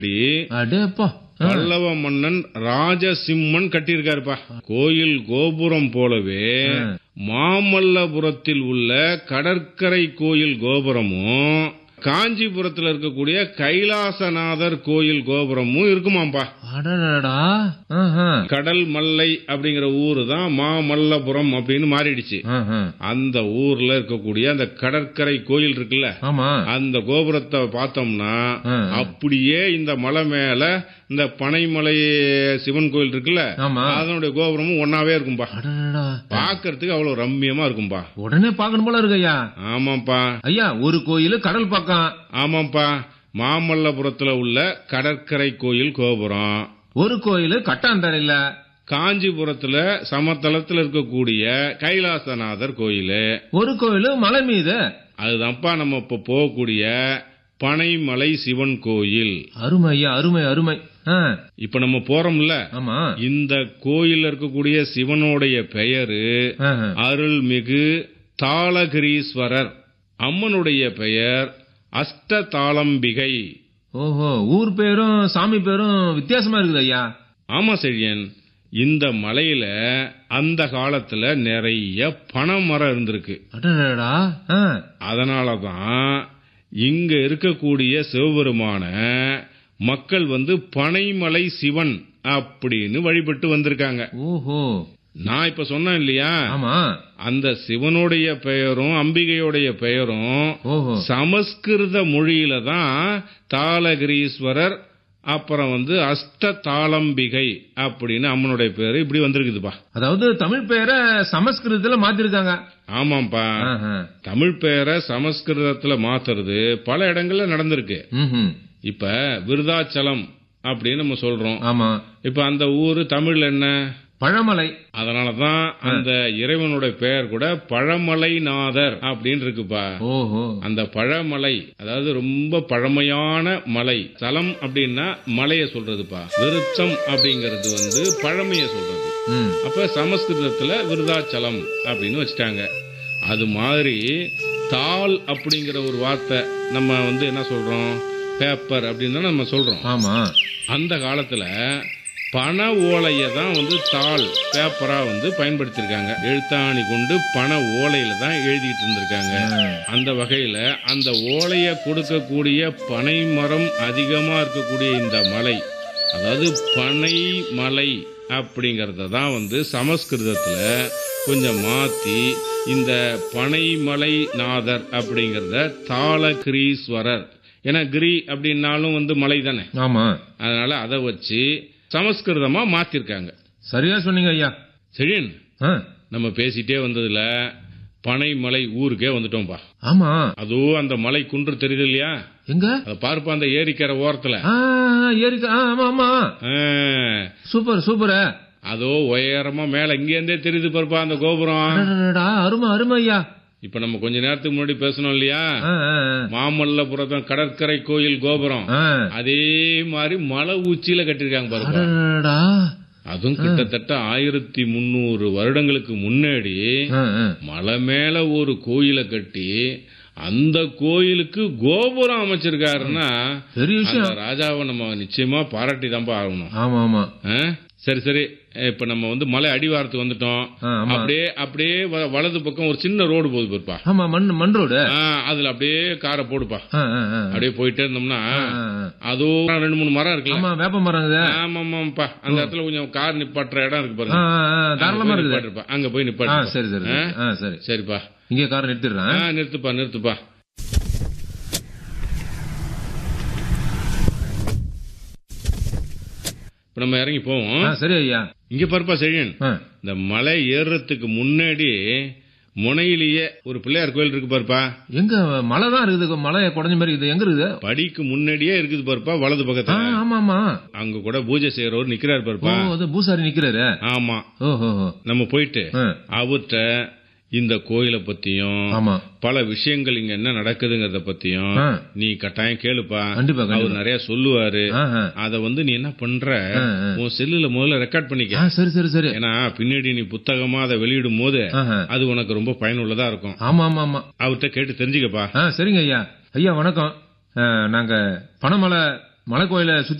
இப்படி அடேப்பா ஆ. பல்லவ மன்னன் ராஜசிம்மன் கட்டியிருக்காருப்பா கோயில் கோபுரம் போலவே ஆ. மாமல்லபுரத்தில் உள்ள கடற்கரை கோயில் கோபுரமும் காஞ்சிபுரத்துல இருக்கக்கூடிய கைலாசநாதர் கோயில் கோபுரமும் இருக்குமாம்பா அடடடா ஆஹா. கடல் மல்லை அப்படிங்கிற ஊரு தான் மாமல்லபுரம் அப்படின்னு மாறிடுச்சு ஆஹா. அந்த ஊர்ல இருக்கக்கூடிய அந்த கடற்கரை கோயில் இருக்குல்ல ஆமா அந்த கோபுரத்தை பார்த்தோம்னா ஆ. அப்படியே இந்த மலை மேல இந்த பனைமலை சிவன் கோயில் இருக்குல்ல ஆமா அதனுடைய கோபுரமும் ஒன்னாவே இருக்கும்பா அடடடா பார்க்கிறதுக்கு அவ்வளவு ரம்மியமா இருக்கும்பா உடனே பார்க்கணும் போல இருக்கு ஐயா ஆமாப்பா ஐயா ஒரு கோயில் கடல் பக்கம் ஆமாப்பா மாமல்லபுரத்துல உள்ள கடற்கரை கோயில் கோபுரம் ஒரு கோயில் கட்டாந்தரையில காஞ்சிபுரத்துல சமதளத்துல இருக்கக்கூடிய கைலாசநாதர் கோயில் ஒரு கோயில் மலை மீது அதுதான்ப்பா நம்ம இப்ப போகக்கூடிய பனைமலை சிவன் கோயில் அருமை ஐயா அருமை அருமை ஆ, இப்ப நம்ம போறோம்ல ஆமா இந்த கோயில்ல இருக்கக்கூடிய சிவனுடைய பெயரு ஆஹா. அருள்மிகு தாளகிரீஸ்வரர் அம்மனுடைய பெயர் அஷ்டதாளம்பிகை ஓஹோ ஊர் பேரும் சாமி பேரும் வித்தியாசமா இருக்குது ஐயா ஆமா செழியன் இந்த மலையில அந்த காலத்துல நிறைய பனைமரம் இருந்திருக்கு அடடடா ஆ, அதனாலதான் இங்க இருக்கக்கூடிய சிவபெருமான மக்கள் வந்து பனைமலை சிவன் அப்படின்னு வழிபட்டு வந்திருக்காங்க ஓஹோ நான் இப்ப சொன்னேன் இல்லையா ஆமா அந்த சிவனுடைய பெயரும் அம்பிகையுடைய பெயரும் ஓஹோ சமஸ்கிருத மொழியில தான் தாளகிரீஸ்வரர் அப்புறம் வந்து அஷ்ட தாளம்பிகை அப்படின்னு அம்மனுடைய பேரு இப்படி வந்திருக்குதுப்பா அதாவது தமிழ் பேரை சமஸ்கிருதத்துல மாத்திருக்காங்க ஆமாப்பா ஆஹா. தமிழ் பெயரை சமஸ்கிருதத்துல மாத்துறது பல இடங்கள்ல நடந்திருக்கு ம்ஹும். இப்ப விருதாச்சலம் அப்படின்னு நம்ம சொல்றோம் ஆமா இப்ப அந்த ஊரு தமிழ்ல என்ன பழமலை அதனாலதான் அந்த இறைவனுடைய பெயர் கூட பழமலைநாதர் அப்படின்னு இருக்குப்பா ஓஹோ அந்த பழமலை அதாவது ரொம்ப பழமையான மலை தலம் அப்படின்னா மலைய சொல்றதுப்பா விருத்தம் அப்படிங்கிறது வந்து பழமைய சொல்றது ம். அப்ப சமஸ்கிருதத்துல விருதாச்சலம் அப்படின்னு வச்சுட்டாங்க அது மாதிரி தாள் அப்படிங்கிற ஒரு வார்த்தை நம்ம வந்து என்ன சொல்றோம் பேப்பர் அப்படின்னு தான் நம்ம சொல்றோம் ஆமா அந்த காலத்துல பண ஓலையை தான் வந்து தாள் பேப்பரா வந்து பயன்படுத்தியிருக்காங்க எழுத்தாணி கொண்டு பண ஓலையில தான் எழுதிட்டு இருந்திருக்காங்க அந்த வகையில அந்த ஓலையை கொடுக்கக்கூடிய பனை மரம் அதிகமா இருக்கக்கூடிய இந்த மலை அதாவது பனை மலை அப்படிங்கறத தான் வந்து சமஸ்கிருதத்துல கொஞ்சம் மாத்தி இந்த பனைமலை நாதர் அப்படிங்கறத தாளகிரீஸ்வரர் ஏன்னா கிரி அப்படின்னாலும் வந்து மலை தானே ஆமா அதனால அதை வச்சு சமஸ்கிருதமா மாத்திருக்காங்க சரியா சொன்னீங்க ஐயா செழியன் ஆ, நம்ம பேசிட்டே வந்ததுல பனைமலை ஊருக்கே வந்துட்டோம்பா ஆமா அதுவும் அந்த மலை குன்று தெரியுது இல்லையா எங்க அதை பார்ப்பா அந்த ஏரிக்கரை ஓரத்துல ஆ, ஏரிக்கா ஆ, ஆமா ஆமா ஆ, சூப்பர் சூப்பர் அதோ உயரமா மேல இங்க இருந்தே தெரியுது பாருப்பா அந்த கோபுரம் அடடடடா, அருமை அருமை ஐயா இப்ப நம்ம கொஞ்ச நேரத்துக்கு முன்னாடி பேசணும் இல்லையா ஆ, ஆ, மாமல்லபுரத்தம் கடற்கரை கோயில் கோபுரம் ஆ. அதே மாதிரி மலை உச்சியில கட்டிருக்காங்க பாருப்பா அடடடடா. அதுவும் கிட்டத்தட்ட ஆயிரத்தி முன்னூறு வருடங்களுக்கு முன்னாடி ஆ, ஆ. மலை மேல ஒரு கோயிலை கட்டி அந்த கோயிலுக்கு கோபுரம் அமைச்சிருக்காருன்னா பெரிய அந்த விஷயம் ராஜாவை நம்ம நிச்சயமா பாராட்டி தான்ப்பா ஆகணும் ஆமா ஆமா ஆ? சரி சரி இப்ப நம்ம வந்து மலை அடிவாரத்துக்கு வந்துட்டோம் ஆ, ஆமா அப்படியே அப்படியே வ- வலது பக்கம் ஒரு சின்ன ரோடு போகுது பாருப்பா ஆமா மண் மண் ரோடு ஆ, அதுல அப்படியே காரை போடுப்பா ஆ, ஆ, ஆ. அப்படியே போயிட்டே இருந்தோம்னா ஆ, ஆ. அதுவும் ரெண்டு மூணு மரம் இருக்குல்ல ஆமா வேப்ப மரங்குது ஆமாமாப்பா அந்த இடத்துல கொஞ்சம் கார் நிப்பாட்டுற இடம் இருக்கு ஆ, பாருங்க ஆ, ஆ, அங்க தாராளமா போய் இருக்குது நிப்பாட்டிருப்பா. அங்க போய் ஆ நிப்பாட்டு சரி சரி சரி. ஆ சரி சரிப்பா இங்கே கார் நிறுத்திடுறேன் ஆ, நிறுத்துப்பா நிறுத்துப்பா இப்ப நம்ம இறங்கி போவோம் ஆ சரி ஐயா இங்க பாருப்பா செழியன் ஆ. இந்த மலை ஏறுறதுக்கு முன்னாடி முனையிலேயே ஒரு பிள்ளையார் கோயில் இருக்கு பாருப்பா எங்க மலை தான் இருக்குது மலை குடஞ்ச மாதிரி இருக்குது எங்க இருக்குது படிக்கு முன்னாடியே இருக்குது பாருப்பா வலது ஆ, பக்கத்துல ஆமா ஆமா அங்க கூட பூஜை செய்யறவர் நிக்கிறாரு ஓ பாருப்பா அது பூசாரி நிக்கிறாரு ஆமா ஓஹோ நம்ம போயிட்டு ஆ, அவர்கிட்ட இந்த கோயிலை பத்தியும் ஆமா பல விஷயங்கள் இங்க என்ன நடக்குதுங்கறத பத்தியும் ஆ. நீ கட்டாயம் கேளுப்பா கண்டிப்பா அவர் கண்டிப்பா நிறைய சொல்லுவாரு ஆ, ஆ. அத வந்து நீ என்ன பண்ற ஆ, ஆ. உன் செல்லுல முதல்ல ரெக்கார்ட் பண்ணிக்க ஆ, சரி சரி சரி ஏன்னா பின்னாடி நீ புத்தகமா அதை வெளியிடும் போது ஆஹா. அது உனக்கு ரொம்ப பயனுள்ளதா இருக்கும் ஆமா ஆமா ஆமா அவர்கிட்ட கேட்டு தெரிஞ்சுக்கப்பா ஆ சரிங்க ஐயா ஐயா வணக்கம் ஆ, நாங்க பனமலை மலை கோயிலை சுத்தி